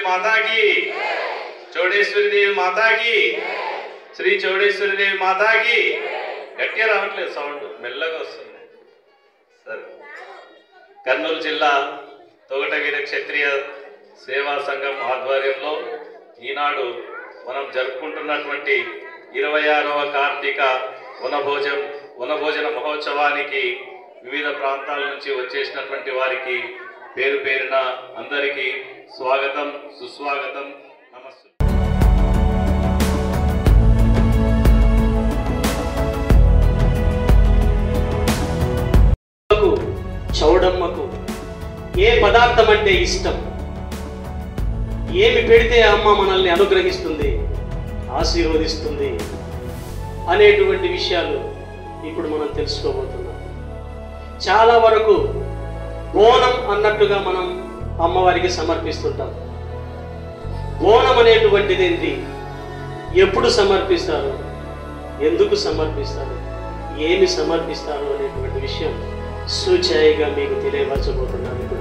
మాతాకి చౌడేశ్వరి దేవి మాతాకి శ్రీ చౌడేశ్వరి దేవి మాతాకి గట్టిగా రావట్లేదు సౌండ్ మెల్లగా వస్తుంది సరే కర్నూలు జిల్లా తొగటవీర క్షత్రియ సేవా సంఘం ఆధ్వర్యంలో ఈనాడు మనం జరుపుకుంటున్నటువంటి ఇరవై ఆరవ కార్తీక వనభోజం వనభోజన మహోత్సవానికి వివిధ ప్రాంతాల నుంచి వచ్చేసినటువంటి వారికి పేరు పేరున అందరికీ స్వాగతం సుస్వాగతం నమస్తే అమ్మకు, చౌడమ్మకు ఏ పదార్థం అంటే ఇష్టం ఏమి పెడితే అమ్మ మనల్ని అనుగ్రహిస్తుంది ఆశీర్వదిస్తుంది అనేటువంటి విషయాలు ఇప్పుడు మనం తెలుసుకోబోతున్నాం చాలా వరకు బోనం అన్నట్టుగా మనం అమ్మవారికి సమర్పిస్తుంటాం బోనం అనేటువంటిది ఏంటి ఎప్పుడు సమర్పిస్తారు ఎందుకు సమర్పిస్తారు ఏమి సమర్పిస్తారు అనేటువంటి విషయం సూచాయిగా మీకు తెలియపరచబోతున్నాను ఇప్పుడు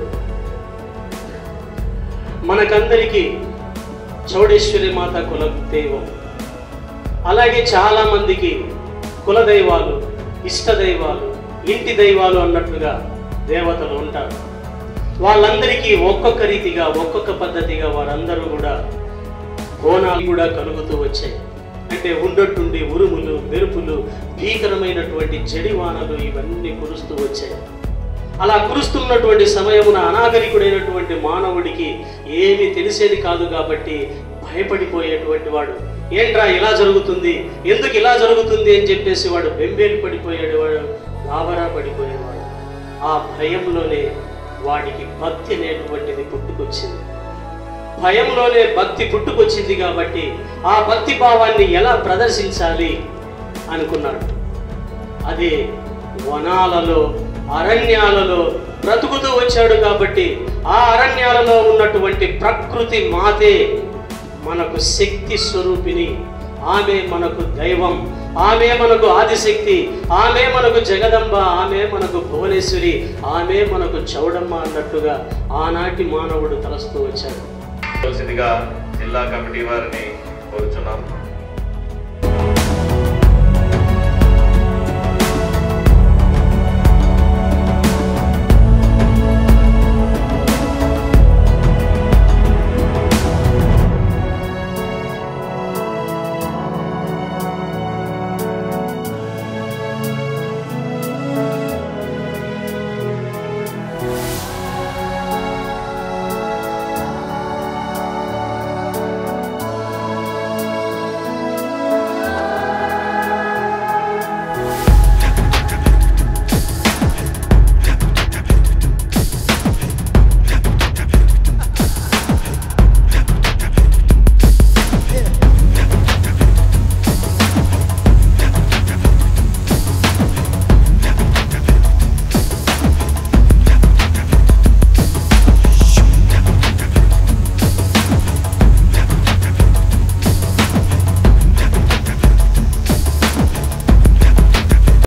మనకందరికీ చౌడేశ్వరి మాత కుల దైవం అలాగే చాలా మందికి కుల దైవాలు ఇష్ట దైవాలు ఇంటి దైవాలు అన్నట్లుగా దేవతలు ఉంటారు వాళ్ళందరికీ ఒక్కొక్క రీతిగా ఒక్కొక్క పద్ధతిగా వారందరూ కూడా బోనాలు కూడా కలుగుతూ వచ్చాయి అంటే ఉండట్టుండి ఉరుములు మెరుపులు భీకరమైనటువంటి జడివానలు ఇవన్నీ కురుస్తూ వచ్చాయి అలా కురుస్తున్నటువంటి సమయమున అనాగరికుడైనటువంటి మానవుడికి ఏమీ తెలిసేది కాదు కాబట్టి భయపడిపోయేటువంటి వాడు ఏంట్రా ఇలా జరుగుతుంది ఎందుకు ఇలా జరుగుతుంది అని చెప్పేసి వాడు బెంబేలు పడిపోయాడు వాడు గాబరా పడిపోయేవాడు ఆ భయంలోనే వాడికి భక్తి అనేటువంటిది పుట్టుకొచ్చింది భయంలోనే భక్తి పుట్టుకొచ్చింది కాబట్టి ఆ భక్తి భావాన్ని ఎలా ప్రదర్శించాలి అనుకున్నాడు అదే వనాలలో అరణ్యాలలో బ్రతుకుతూ వచ్చాడు కాబట్టి ఆ అరణ్యాలలో ఉన్నటువంటి ప్రకృతి మాతే మనకు శక్తి స్వరూపిణి ఆమె మనకు దైవం ఆమె మనకు ఆదిశక్తి ఆమె మనకు జగదంబ ఆమె మనకు భువనేశ్వరి ఆమె మనకు చౌడమ్మ అన్నట్టుగా ఆనాటి మానవుడు తలస్తూ వచ్చాడు జిల్లా కమిటీ వారిని కోరుచున్నాం